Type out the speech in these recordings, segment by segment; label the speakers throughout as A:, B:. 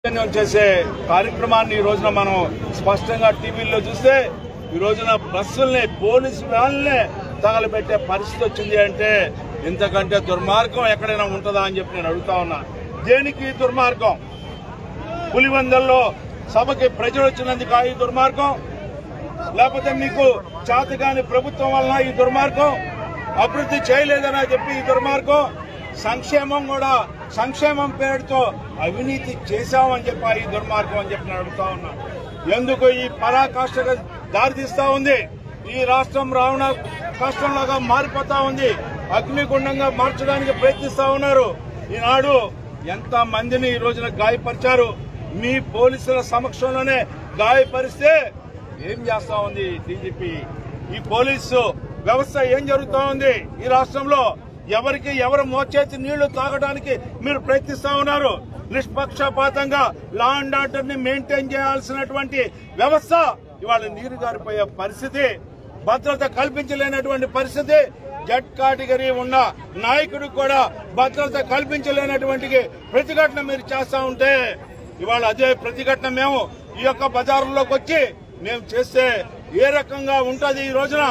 A: చైతన్యం చేసే కార్యక్రమాన్ని ఈ రోజున మనం స్పష్టంగా టీవీల్లో చూస్తే ఈ రోజున బస్సుల్ని పోలీసు వ్యాన్లే తగలబెట్టే పరిస్థితి వచ్చింది అంటే ఇంతకంటే దుర్మార్గం ఎక్కడైనా ఉంటుందా అని చెప్పి నేను అడుగుతా ఉన్నా దేనికి ఈ దుర్మార్గం పులివందల్లో సభకి ప్రజలు వచ్చినందుకు ఈ దుర్మార్గం లేకపోతే మీకు చేతగాని ప్రభుత్వం వలన ఈ దుర్మార్గం అభివృద్ధి చేయలేదని చెప్పి ఈ దుర్మార్గం సంక్షేమం కూడా సంక్షేమం పేరుతో అవినీతి చేశామని చెప్పి ఈ దుర్మార్గం అని చెప్పి నేను అడుగుతా ఉన్నా ఎందుకు ఈ పరాకాష్ఠగా దారితీస్తా ఉంది ఈ రాష్ట్రం రావణ కష్టంలాగా మారిపోతా ఉంది అగ్నిగుండంగా మార్చడానికి ప్రయత్నిస్తా ఉన్నారు ఈనాడు ఎంత మందిని ఈ రోజున గాయపరిచారు మీ పోలీసుల సమక్షంలోనే గాయపరిస్తే ఏం చేస్తా ఉంది డీజీపీ ఈ పోలీసు వ్యవస్థ ఏం జరుగుతా ఉంది ఈ రాష్ట్రంలో ఎవరికి ఎవరు మోచేతి నీళ్లు తాగడానికి మీరు ప్రయత్నిస్తా ఉన్నారు నిష్పక్షపాతంగా లా అండ్ ఆర్డర్ ని మెయింటైన్ చేయాల్సినటువంటి వ్యవస్థ ఇవాళ నీరు గారిపోయే పరిస్థితి భద్రత కల్పించలేనటువంటి పరిస్థితి జడ్ కేటగిరీ ఉన్న నాయకుడు కూడా భద్రత కల్పించలేనటువంటి ప్రతిఘటన మీరు చేస్తా ఉంటే ఇవాళ అదే ప్రతిఘటన మేము ఈ యొక్క బజారులోకి వచ్చి మేము చేస్తే ఏ రకంగా ఉంటది ఈ రోజున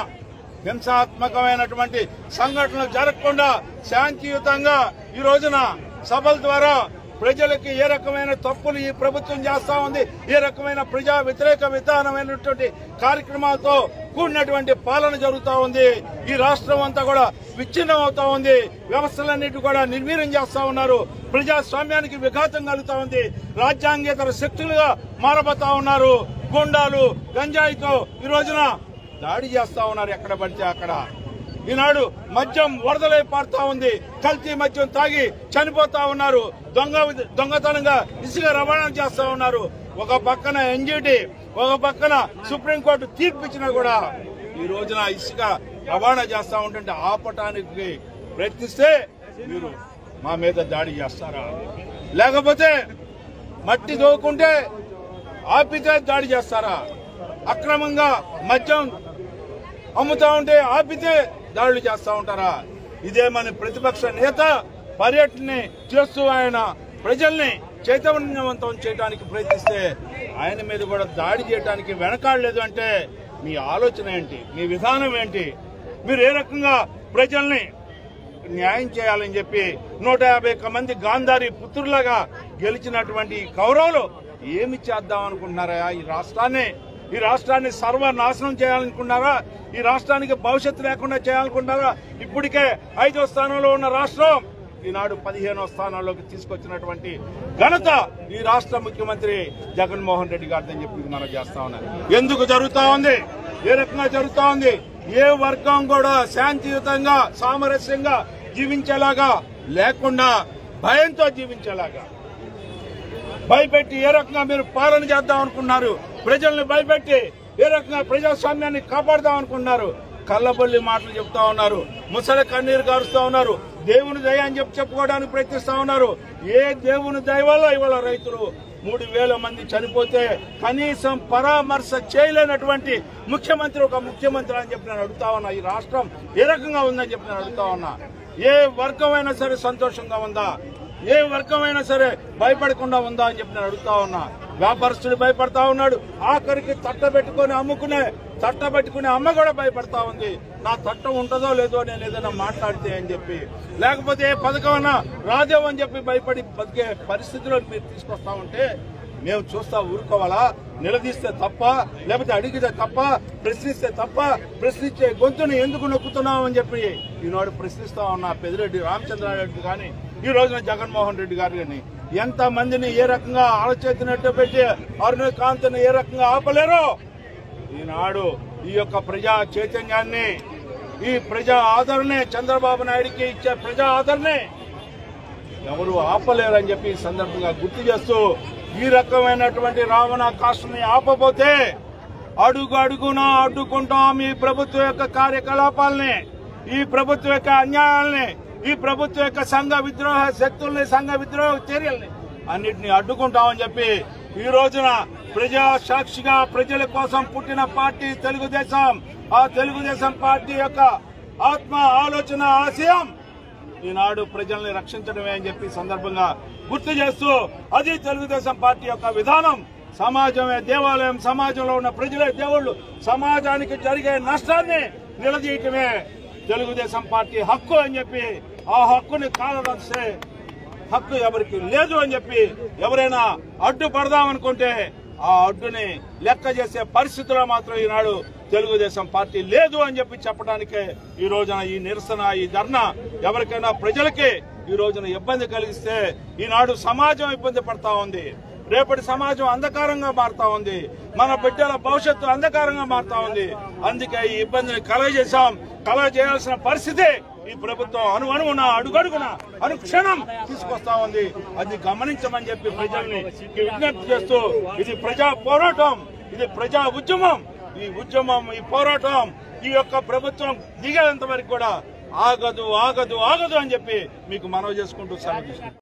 A: హింసాత్మకమైనటువంటి సంఘటనలు జరగకుండా శాంతియుతంగా ఈ రోజున సభల ద్వారా ప్రజలకి ఏ రకమైన తప్పులు ఈ ప్రభుత్వం చేస్తా ఉంది ఏ రకమైన ప్రజా వ్యతిరేక విధానమైనటువంటి కార్యక్రమాలతో కూడినటువంటి పాలన జరుగుతా ఉంది ఈ రాష్ట్రం అంతా కూడా విచ్ఛిన్నం అవుతా ఉంది వ్యవస్థలన్నిటి కూడా నిర్వీర్యం చేస్తా ఉన్నారు ప్రజాస్వామ్యానికి విఘాతం కలుగుతా ఉంది రాజ్యాంగేతర శక్తులుగా మారబోతా ఉన్నారు గుండాలు గంజాయితో ఈ రోజున దాడి చేస్తా ఉన్నారు ఎక్కడ పడితే అక్కడ ఈనాడు మద్యం వరదలై పారుతా ఉంది కల్తీ మద్యం తాగి చనిపోతా ఉన్నారు దొంగ దొంగతనంగా ఇసుక రవాణా చేస్తా ఉన్నారు ఒక పక్కన ఎన్జిటి ఒక పక్కన సుప్రీంకోర్టు తీర్పు ఇచ్చినా కూడా ఈ రోజున ఇసుక రవాణా చేస్తా ఉంటుంటే ఆపటానికి ప్రయత్నిస్తే మీరు మా మీద దాడి చేస్తారా లేకపోతే మట్టి దోకుంటే ఆపితే దాడి చేస్తారా అక్రమంగా మద్యం అమ్ముతా ఉంటే ఆపితే దాడులు చేస్తా ఉంటారా ఇదే మన ప్రతిపక్ష నేత పర్యటన చేస్తూ ఆయన ప్రజల్ని చైతన్యవంతం చేయడానికి ప్రయత్నిస్తే ఆయన మీద కూడా దాడి చేయడానికి వెనకాడలేదు అంటే మీ ఆలోచన ఏంటి మీ విధానం ఏంటి మీరు ఏ రకంగా ప్రజల్ని న్యాయం చేయాలని చెప్పి నూట యాభై ఒక్క మంది గాంధారి పుత్రులుగా గెలిచినటువంటి ఈ కౌరవులు ఏమి చేద్దాం అనుకుంటున్నారా ఈ రాష్ట్రాన్ని ఈ రాష్ట్రాన్ని సర్వనాశనం చేయాలనుకున్నారా ఈ రాష్ట్రానికి భవిష్యత్తు లేకుండా చేయాలనుకున్నారా ఇప్పటికే ఐదో స్థానంలో ఉన్న రాష్ట్రం ఈనాడు పదిహేనో స్థానంలోకి తీసుకొచ్చినటువంటి ఘనత ఈ రాష్ట్ర ముఖ్యమంత్రి జగన్మోహన్ రెడ్డి గారిని చెప్పి మనం చేస్తా ఉన్నాం ఎందుకు జరుగుతా ఉంది ఏ రకంగా జరుగుతా ఉంది ఏ వర్గం కూడా శాంతియుతంగా సామరస్యంగా జీవించేలాగా లేకుండా భయంతో జీవించేలాగా భయపెట్టి ఏ రకంగా మీరు పాలన చేద్దాం అనుకున్నారు ప్రజల్ని భయపెట్టి ఏ రకంగా ప్రజాస్వామ్యాన్ని కాపాడదాం అనుకున్నారు కళ్ళబొల్లి మాటలు చెప్తా ఉన్నారు ముసలి కన్నీరు కారుస్తా ఉన్నారు దేవుని దయ అని చెప్పి చెప్పుకోవడానికి ప్రయత్నిస్తా ఉన్నారు ఏ దేవుని దయ వల్ల ఇవాళ రైతులు మూడు వేల మంది చనిపోతే కనీసం పరామర్శ చేయలేనటువంటి ముఖ్యమంత్రి ఒక ముఖ్యమంత్రి అని చెప్పి నేను అడుగుతా ఉన్నా ఈ రాష్ట్రం ఏ రకంగా ఉందని చెప్పి నేను అడుగుతా ఉన్నా ఏ వర్గమైనా సరే సంతోషంగా ఉందా ఏ వర్గమైనా సరే భయపడకుండా ఉందా అని చెప్పి నేను అడుగుతా ఉన్నా వ్యాపారస్తుడు భయపడతా ఉన్నాడు ఆఖరికి తట్ట పెట్టుకుని అమ్ముకునే తట్ట పెట్టుకునే అమ్మ కూడా భయపడతా ఉంది నా తట్ట ఉంటుందో లేదో నేను ఏదైనా మాట్లాడితే అని చెప్పి లేకపోతే ఏ పథకం అన్నా రాదేమో అని చెప్పి భయపడి బతికే పరిస్థితిలో మీరు తీసుకొస్తా ఉంటే మేము చూస్తా ఊరుకోవాలా నిలదీస్తే తప్ప లేకపోతే అడిగితే తప్ప ప్రశ్నిస్తే తప్ప ప్రశ్నించే గొంతుని ఎందుకు నొక్కుతున్నాం అని చెప్పి ఈనాడు ప్రశ్నిస్తా ఉన్నా పెదిరెడ్డి రామచంద్రారెడ్డి కానీ ఈ రోజున జగన్మోహన్ రెడ్డి గారు కానీ ఎంత మందిని ఏ రకంగా ఆలోచించినట్టు పెట్టి అరుణ కాంతిని ఏ రకంగా ఆపలేరు ఈనాడు ఈ యొక్క ప్రజా చైతన్యాన్ని ఈ ప్రజా ఆదరణే చంద్రబాబు నాయుడికి ఇచ్చే ప్రజా ఆదరణే ఎవరు ఆపలేరని చెప్పి ఈ సందర్భంగా గుర్తు చేస్తూ ఈ రకమైనటువంటి రావణ కాస్ట్ని ఆపబోతే అడుగు అడుగున అడ్డుకుంటాం ఈ ప్రభుత్వం యొక్క కార్యకలాపాలని ఈ ప్రభుత్వం యొక్క అన్యాయాల్ని ఈ ప్రభుత్వం యొక్క సంఘ విద్రోహ శక్తుల్ని సంఘ విద్రోహ చర్యల్ని అన్నిటిని అడ్డుకుంటామని చెప్పి ఈ రోజున ప్రజా సాక్షిగా ప్రజల కోసం పుట్టిన పార్టీ తెలుగుదేశం ఆ తెలుగుదేశం పార్టీ యొక్క ఆత్మ ఆలోచన ఆశయం ఈనాడు ప్రజల్ని రక్షించడమే అని చెప్పి ఈ సందర్భంగా గుర్తు చేస్తూ అది తెలుగుదేశం పార్టీ యొక్క విధానం సమాజమే దేవాలయం సమాజంలో ఉన్న ప్రజలే దేవుళ్ళు సమాజానికి జరిగే నష్టాన్ని నిలదీయటమే తెలుగుదేశం పార్టీ హక్కు అని చెప్పి ఆ హక్కుని కాలదస్తే హక్కు ఎవరికి లేదు అని చెప్పి ఎవరైనా అడ్డుపడదామనుకుంటే ఆ అడ్డుని లెక్క చేసే పరిస్థితిలో మాత్రం ఈనాడు తెలుగుదేశం పార్టీ లేదు అని చెప్పి చెప్పడానికే ఈ రోజున ఈ నిరసన ఈ ధర్నా ఎవరికైనా ప్రజలకి ఈ రోజున ఇబ్బంది కలిగిస్తే ఈనాడు సమాజం ఇబ్బంది పడతా ఉంది రేపటి సమాజం అంధకారంగా మారుతా ఉంది మన బిడ్డల భవిష్యత్తు అంధకారంగా మారుతా ఉంది అందుకే ఈ ఇబ్బందిని కలగజేశాం కలగజేయాల్సిన పరిస్థితి ఈ ప్రభుత్వం అను అణువున అడుగడుగున అనుక్షణం తీసుకొస్తా ఉంది అది గమనించమని చెప్పి ప్రజల్ని విజ్ఞప్తి చేస్తూ ఇది ప్రజా పోరాటం ఇది ప్రజా ఉద్యమం ఈ ఉద్యమం ఈ పోరాటం ఈ యొక్క ప్రభుత్వం దిగేంత వరకు కూడా ఆగదు ఆగదు ఆగదు అని చెప్పి మీకు మనవి చేసుకుంటూ సెలవు తీసుకుంటాం